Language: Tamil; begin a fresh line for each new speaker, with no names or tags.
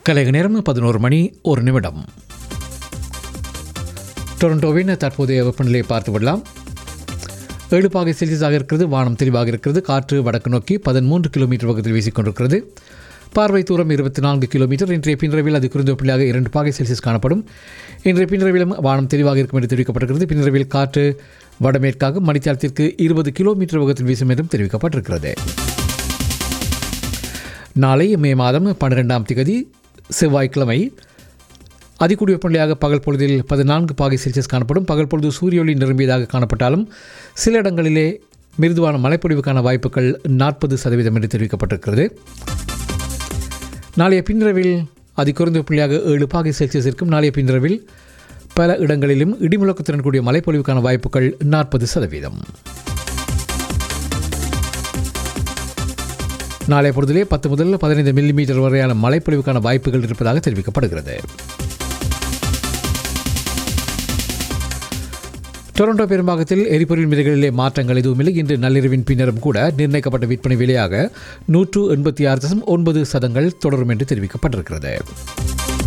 கலைக நேரம் பதினோரு மணி ஒரு நிமிடம் டொரண்டோவின் தற்போதைய வெப்பநிலையை பார்த்து விடலாம் ஏழு பாகை செல்சியஸாக இருக்கிறது வானம் தெளிவாக இருக்கிறது காற்று வடக்கு நோக்கி பதிமூன்று கிலோமீட்டர் வேகத்தில் வீசிக்கொண்டிருக்கிறது பார்வை தூரம் இருபத்தி நான்கு கிலோமீட்டர் இன்றைய பின்ரவில் அது குறைந்த வெப்பநிலையாக இரண்டு பாகை செல்சியஸ் காணப்படும் இன்றைய பின்ரவிலும் வானம் தெளிவாக இருக்கும் என்று தெரிவிக்கப்பட்டிருக்கிறது பின்ரவில் காற்று வடமேற்காக மணித்தியாலத்திற்கு இருபது கிலோமீட்டர் வேகத்தில் வீசும் என்றும் தெரிவிக்கப்பட்டிருக்கிறது நாளை மே மாதம் பன்னிரெண்டாம் திகதி செவ்வாய்க்கிழமை அதிகூடிய வெப்பநிலையாக பகல் பொழுதில் பதினான்கு பாகை செல்சியஸ் காணப்படும் பகல் பொழுது சூரிய ஒளி நிரம்பியதாக காணப்பட்டாலும் சில இடங்களிலே மிருதுவான மழைப்பொழிவுக்கான வாய்ப்புகள் நாற்பது சதவீதம் என்று தெரிவிக்கப்பட்டிருக்கிறது நாளைய பின்ரவில் அதிகுறைந்த வெப்பநிலையாக ஏழு பாகை செல்சியஸ் இருக்கும் நாளைய பின்ரவில் பல இடங்களிலும் இடிமுழக்கத்துடன் கூடிய மழைப்பொழிவுக்கான வாய்ப்புகள் நாற்பது சதவீதம் நாளைய பொழுதிலே பத்து முதல் பதினைந்து மில்லிமீட்டர் வரையான மழைப்பொழிவுக்கான வாய்ப்புகள் இருப்பதாக தெரிவிக்கப்படுகிறது டொரண்டோ பெரும்பாகத்தில் எரிபொருள் விலைகளிலே மாற்றங்கள் எதுவுமில்லை இன்று நள்ளிரவின் பின்னரும் கூட நிர்ணயிக்கப்பட்ட விற்பனை விலையாக நூற்று எண்பத்தி ஆறு தசம் ஒன்பது சதங்கள் தொடரும் என்று தெரிவிக்கப்பட்டிருக்கிறது